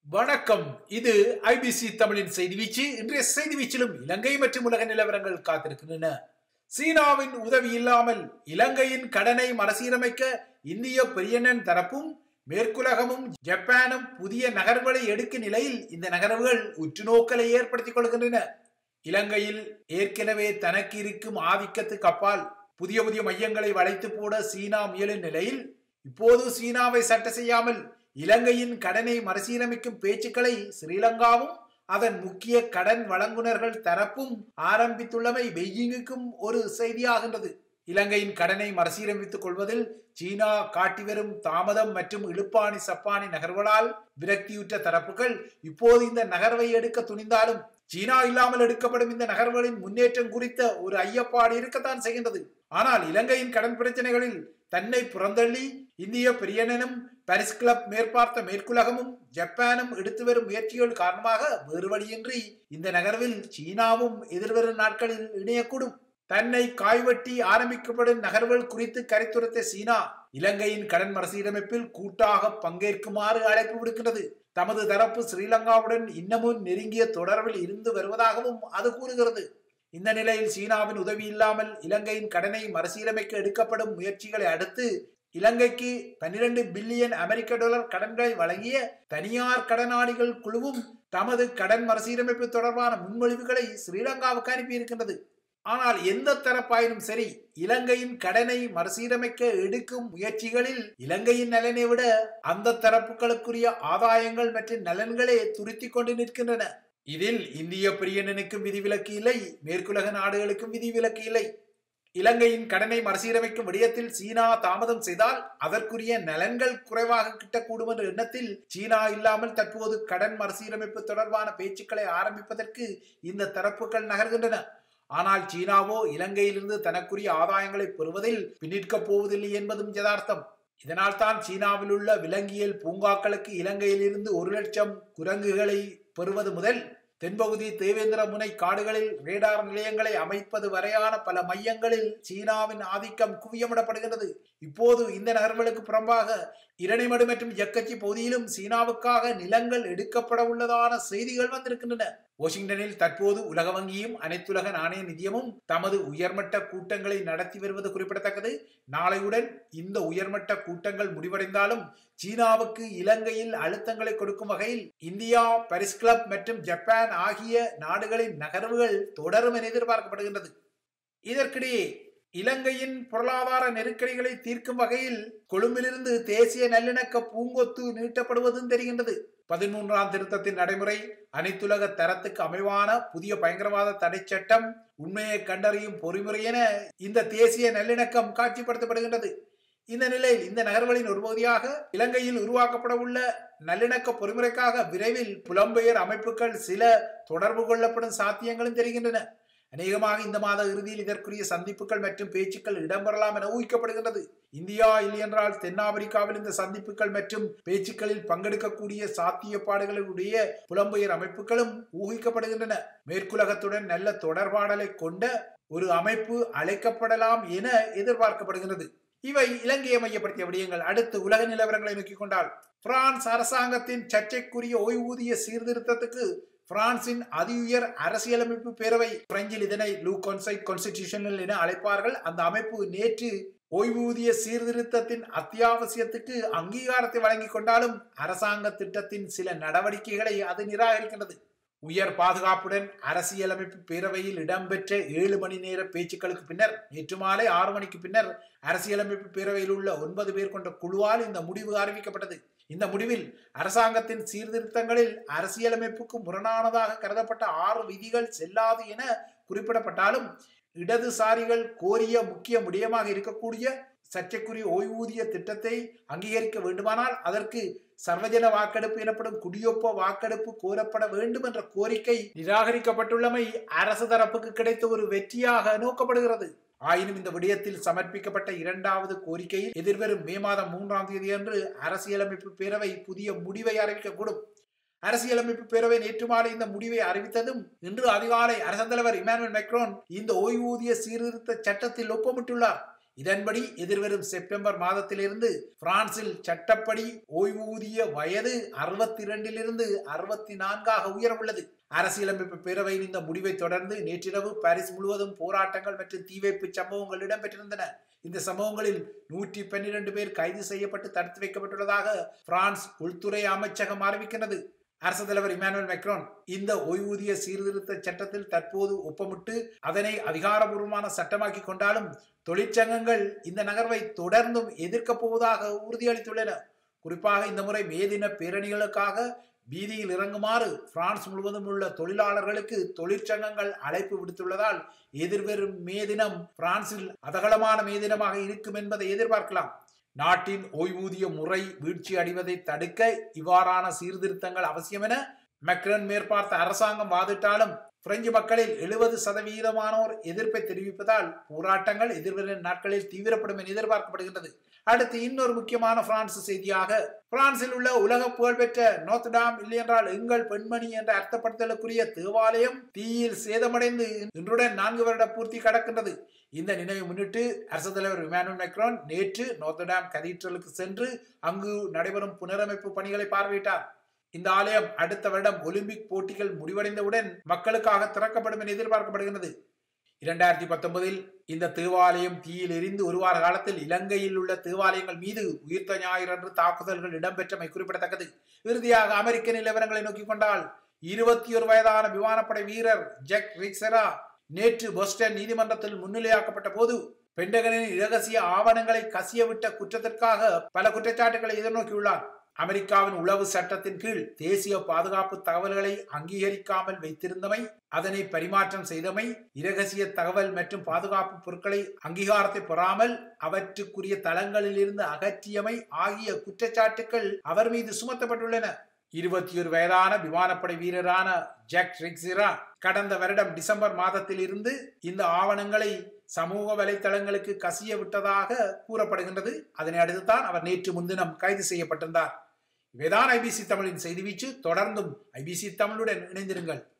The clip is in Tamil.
வணக்கம் இது ஐபிசி தமிழின் செய்தி வீச்சு இன்றைய செய்தி வீச்சிலும் இலங்கை மற்றும் உலக நிலவரங்கள் காத்திருக்கின்றன சீனாவின் உதவி இல்லாமல் இலங்கையின் கடனை மறுசீரமைக்க இந்திய பெரியண்ணன் தரப்பும் மேற்குலகமும் ஜப்பானும் புதிய நகர்வுகளை எடுக்கும் நிலையில் இந்த நகர்வுகள் உற்றுநோக்கலை ஏற்படுத்திக் கொள்கின்றன இலங்கையில் ஏற்கனவே தனக்கு இருக்கும் ஆதிக்கத்துக்கு அப்பால் புதிய புதிய மையங்களை வளைத்து போட சீனா முயலும் நிலையில் இப்போது சீனாவை சட்ட செய்யாமல் இலங்கையின் கடனை மறுசீரமைக்கும் பேச்சுக்களை ஸ்ரீலங்காவும் அதன் முக்கிய கடன் வழங்குனர்கள் தரப்பும் ஆரம்பித்துள்ளமை பெய்ஜிங்குக்கும் ஒரு செய்தியாகின்றது இலங்கையின் கடனை மறுசீரமைத்துக் கொள்வதில் சீனா காட்டி வரும் தாமதம் மற்றும் இழுப்பாணி சப்பானி நகர்வுகளால் விரக்தியுற்ற தரப்புகள் இப்போது இந்த நகர்வை எடுக்க துணிந்தாலும் சீனா இல்லாமல் எடுக்கப்படும் இந்த நகர்வுகளின் முன்னேற்றம் குறித்த ஒரு ஐயப்பாடு இருக்கத்தான் செய்கின்றது ஆனால் இலங்கையின் கடன் பிரச்சனைகளில் தன்னை புறந்தள்ளி இந்திய பெரியனனும் பாரிஸ் கிளப் மேற்பார்த்த மேற்குலகமும் ஜப்பானும் எடுத்து வரும் முயற்சிகள் காரணமாக வேறு வழியின்றி இந்த நகர்வில் சீனாவும் எதிர்வரும் நாட்களில் இணையக்கூடும் தன்னை காய்வட்டி ஆரம்பிக்கப்படும் நகர்வுகள் குறித்து கரைத்துரைத்த சீனா இலங்கையின் கடன் மறுசீரமைப்பில் கூட்டாக பங்கேற்குமாறு அழைப்பு விடுக்கின்றது தமது தரப்பு ஸ்ரீலங்காவுடன் இன்னமும் நெருங்கிய தொடர்பில் இருந்து வருவதாகவும் அது கூறுகிறது இந்த நிலையில் சீனாவின் உதவி இல்லாமல் இலங்கையின் கடனை மறுசீரமைக்க எடுக்கப்படும் முயற்சிகளை அடுத்து இலங்கைக்கு பன்னிரண்டு பில்லியன் அமெரிக்க டாலர் கடன்களை வழங்கிய தனியார் கடனாளிகள் குழுவும் தமது கடன் மறுசீரமைப்பு தொடர்பான முன்மொழிவுகளை ஸ்ரீலங்காவுக்கு அனுப்பியிருக்கின்றது ஆனால் எந்த தரப்பாயினும் சரி இலங்கையின் கடனை மறுசீரமைக்க எடுக்கும் முயற்சிகளில் இலங்கையின் நலனை விட அந்த தரப்புகளுக்குரிய ஆதாயங்கள் மற்றும் நலன்களே துருத்தி கொண்டு நிற்கின்றன இதில் இந்திய பிரியனனுக்கும் விதிவிலக்கு இல்லை மேற்குலக நாடுகளுக்கும் விதிவிலக்கு இல்லை இலங்கையின் கடனை மறுசீரமைக்கும் விடயத்தில் சீனா தாமதம் செய்தால் அதற்குரிய நலன்கள் குறைவாக கிட்டக்கூடும் என்ற எண்ணத்தில் சீனா இல்லாமல் தற்போது கடன் மறுசீரமைப்பு தொடர்பான பேச்சுக்களை ஆரம்பிப்பதற்கு இந்த தரப்புகள் நகர்கின்றன ஆனால் சீனாவோ இலங்கையிலிருந்து தனக்குரிய ஆதாயங்களை பெறுவதில் பின்னிற்கப் போவதில்லை என்பதும் யதார்த்தம் இதனால் தான் சீனாவில் உள்ள விலங்கியல் பூங்காக்களுக்கு இலங்கையிலிருந்து ஒரு லட்சம் குரங்குகளை பெறுவது முதல் தென்பகுதி தேவேந்திர முனை காடுகளில் ரேடார் நிலையங்களை அமைப்பது வரையான பல மையங்களில் சீனாவின் ஆதிக்கம் குவியமிடப்படுகிறது இப்போது இந்த நகர்வுகளுக்கு புறம்பாக இரணிமடு மற்றும் ஜக்கச்சி பகுதியிலும் சீனாவுக்காக நிலங்கள் எடுக்கப்பட உள்ளதான செய்திகள் வந்திருக்கின்றன வாஷிங்டனில் தற்போது உலக வங்கியும் அனைத்துலக நாணய நிதியமும் தமது உயர்மட்ட கூட்டங்களை நடத்தி வருவது குறிப்பிடத்தக்கது நாளையுடன் இந்த உயர்மட்ட கூட்டங்கள் முடிவடைந்தாலும் சீனாவுக்கு இலங்கையில் அழுத்தங்களை கொடுக்கும் வகையில் இந்தியா பாரிஸ் கிளப் மற்றும் ஜப்பான் ஆகிய நாடுகளின் நகர்வுகள் தொடரும் என எதிர்பார்க்கப்படுகின்றது இதற்கிடையே இலங்கையின் பொருளாதார நெருக்கடிகளை தீர்க்கும் வகையில் கொழும்பிலிருந்து தேசிய நல்லிணக்க பூங்கொத்து நீட்டப்படுவதும் தெரிகின்றது பதிமூன்றாம் திருத்தத்தின் நடைமுறை அனைத்துலக தரத்துக்கு அமைவான புதிய பயங்கரவாத தடை சட்டம் உண்மையை கண்டறியும் பொறிமுறை என இந்த தேசிய நல்லிணக்கம் காட்சிப்படுத்தப்படுகின்றது இந்த நிலையில் இந்த நகர்வுகளின் ஒரு பகுதியாக இலங்கையில் உருவாக்கப்பட உள்ள நல்லிணக்க பொறிமுறைக்காக விரைவில் புலம்பெயர் அமைப்புகள் சில தொடர்பு கொள்ளப்படும் சாத்தியங்களும் தெரிகின்றன அநேகமாக இந்த மாத இறுதியில் இதற்குரிய சந்திப்புகள் மற்றும் பேச்சுக்கள் இடம்பெறலாம் என ஊகிக்கப்படுகின்றது இந்தியா இல்லையென்றால் தென்னாப்பிரிக்காவில் இந்த சந்திப்புகள் மற்றும் பேச்சுக்களில் பங்கெடுக்கக்கூடிய சாத்தியப்பாடுகளுடைய புலம்பெயர் அமைப்புகளும் ஊகிக்கப்படுகின்றன மேற்குலகத்துடன் நல்ல தொடர்பாடலை கொண்ட ஒரு அமைப்பு அழைக்கப்படலாம் என எதிர்பார்க்கப்படுகிறது இவை இலங்கையை மையப்படுத்திய விடயங்கள் அடுத்து உலக நிலவரங்களை நோக்கிக் கொண்டால் பிரான்ஸ் அரசாங்கத்தின் சர்ச்சைக்குரிய ஓய்வூதிய சீர்திருத்தத்துக்கு பிரான்சின் அதிஉயர் அரசியலமைப்பு பேரவை பிரெஞ்சில் இதனை லூ கொன்சைட் கான்ஸ்டிடியூஷனல் என அழைப்பார்கள் அந்த அமைப்பு நேற்று ஓய்வூதிய சீர்திருத்தத்தின் அத்தியாவசியத்துக்கு அங்கீகாரத்தை வழங்கிக் கொண்டாலும் அரசாங்க திட்டத்தின் சில நடவடிக்கைகளை அது நிராகரிக்கின்றது உயர் பாதுகாப்புடன் அரசியலமைப்பு பேரவையில் இடம்பெற்ற ஏழு மணி நேர பேச்சுக்களுக்கு பின்னர் நேற்று மாலை ஆறு மணிக்கு பின்னர் அரசியலமைப்பு பேரவையில் உள்ள ஒன்பது பேர் கொண்ட குழுவால் இந்த முடிவு அறிவிக்கப்பட்டது இந்த முடிவில் அரசாங்கத்தின் சீர்திருத்தங்களில் அரசியலமைப்புக்கு முரணானதாக கருதப்பட்ட ஆறு விதிகள் செல்லாது என குறிப்பிடப்பட்டாலும் இடதுசாரிகள் கோரிய முக்கிய முடியமாக இருக்கக்கூடிய சர்ச்சைக்குரிய ஓய்வூதிய திட்டத்தை அங்கீகரிக்க வேண்டுமானால் அதற்கு சர்வஜன வாக்கெடுப்பு எனப்படும் குடியொப்ப வாக்கெடுப்பு கோரப்பட வேண்டும் என்ற கோரிக்கை நிராகரிக்கப்பட்டுள்ளமை அரசு தரப்புக்கு கிடைத்த ஒரு வெற்றியாக நோக்கப்படுகிறது ஆயினும் இந்த விடயத்தில் சமர்ப்பிக்கப்பட்ட இரண்டாவது கோரிக்கையில் எதிர்வரும் மே மாதம் மூன்றாம் தேதி அன்று அரசியலமைப்பு பேரவை புதிய முடிவை அறிவிக்கக்கூடும் அரசியலமைப்பு பேரவை நேற்று மாலை இந்த முடிவை அறிவித்ததும் இன்று அதிகாலை அரசு தலைவர் இமானுவேல் மெக்ரோன் இந்த ஓய்வூதிய சீர்திருத்த சட்டத்தில் ஒப்பமிட்டுள்ளார் இதன்படி எதிர்வரும் செப்டம்பர் மாதத்திலிருந்து பிரான்சில் சட்டப்படி ஓய்வூதிய வயது அறுபத்தி இரண்டிலிருந்து அறுபத்தி நான்காக உயர உள்ளது அரசியலமைப்பு பேரவையின் இந்த முடிவை தொடர்ந்து நேற்றிரவு பாரிஸ் முழுவதும் போராட்டங்கள் மற்றும் தீவைப்பு சம்பவங்கள் இடம்பெற்றிருந்தன இந்த சம்பவங்களில் நூற்றி பன்னிரண்டு பேர் கைது செய்யப்பட்டு தடுத்து வைக்கப்பட்டுள்ளதாக பிரான்ஸ் உள்துறை அமைச்சகம் அறிவிக்கிறது அரசு தலைவர் இமானுவேல் மெக்ரோன் இந்த ஓய்வூதிய சீர்திருத்த சட்டத்தில் தற்போது ஒப்பமிட்டு அதனை அதிகாரபூர்வமான சட்டமாக்கி கொண்டாலும் தொழிற்சங்கங்கள் இந்த நகர்வை தொடர்ந்தும் எதிர்க்கப் போவதாக உறுதியளித்துள்ளன குறிப்பாக இந்த முறை மே தின பேரணிகளுக்காக வீதியில் இறங்குமாறு பிரான்ஸ் முழுவதும் உள்ள தொழிலாளர்களுக்கு தொழிற்சங்கங்கள் அழைப்பு விடுத்துள்ளதால் எதிர்வரும் மே தினம் பிரான்சில் அதகலமான மே தினமாக இருக்கும் என்பதை எதிர்பார்க்கலாம் நாட்டின் ஓய்வூதிய முறை வீழ்ச்சி அடைவதை தடுக்க இவ்வாறான சீர்திருத்தங்கள் அவசியம் என மெக்ரன் மேற்பார்த்த அரசாங்கம் வாதிட்டாலும் பிரெஞ்சு மக்களில் எழுபது சதவீதமானோர் எதிர்ப்பை தெரிவிப்பதால் போராட்டங்கள் எதிர்வரும் நாட்களில் தீவிரப்படும் என எதிர்பார்க்கப்படுகின்றது அடுத்து இன்னொரு முக்கியமான பிரான்ஸ் செய்தியாக பிரான்சில் உள்ள உலக புகழ்பெற்ற நோத்டாம் இல்லையென்றால் எங்கள் பெண்மணி என்ற அர்த்தப்படுத்தலுக்குரிய தேவாலயம் தீயில் சேதமடைந்து இன்றுடன் நான்கு வருட பூர்த்தி கடக்கின்றது இந்த நினைவை முன்னிட்டு அரசு தலைவர் இமானுவல் மெக்ரான் நேற்று நோர்த்தடாம் கதீட்ரலுக்கு சென்று அங்கு நடைபெறும் புனரமைப்பு பணிகளை பார்வையிட்டார் இந்த ஆலயம் அடுத்த வருடம் ஒலிம்பிக் போட்டிகள் முடிவடைந்தவுடன் மக்களுக்காக திறக்கப்படும் என எதிர்பார்க்கப்படுகிறது இரண்டாயிரத்தி பத்தொன்பதில் இந்த தேவாலயம் தீயில் எரிந்து ஒரு வார காலத்தில் இலங்கையில் உள்ள தேவாலயங்கள் மீது உயிர்த்த ஞாயிறன்று தாக்குதல்கள் இடம்பெற்றமை குறிப்பிடத்தக்கது இறுதியாக அமெரிக்க நிலவரங்களை நோக்கிக் கொண்டால் இருபத்தி ஒரு வயதான விமானப்படை வீரர் ஜெக் ரிக்ஸரா நேற்று பொஸ்டன் நீதிமன்றத்தில் முன்னிலையாக்கப்பட்ட போது பெண்டகனின் இரகசிய ஆவணங்களை கசியவிட்ட குற்றத்திற்காக பல குற்றச்சாட்டுகளை எதிர்நோக்கியுள்ளார் அமெரிக்காவின் உளவு சட்டத்தின் கீழ் தேசிய பாதுகாப்பு தகவல்களை அங்கீகரிக்காமல் வைத்திருந்தமை அதனை பரிமாற்றம் செய்தமை இரகசிய தகவல் மற்றும் பாதுகாப்பு பொருட்களை அங்கீகாரத்தை பெறாமல் அவற்றுக்குரிய தளங்களில் இருந்து அகற்றியமை ஆகிய குற்றச்சாட்டுகள் அவர் மீது சுமத்தப்பட்டுள்ளன இருபத்தி ஒரு வயதான விமானப்படை வீரரான ஜாக் ரிக்ஸிரா கடந்த வருடம் டிசம்பர் மாதத்தில் இருந்து இந்த ஆவணங்களை சமூக வலைத்தளங்களுக்கு கசிய விட்டதாக கூறப்படுகின்றது அதனை அடுத்துதான் அவர் நேற்று முன்தினம் கைது செய்யப்பட்டிருந்தார் இவைதான் ஐபிசி தமிழின் செய்தி வீச்சு தொடர்ந்தும் ஐபிசி தமிழுடன் இணைந்திருங்கள்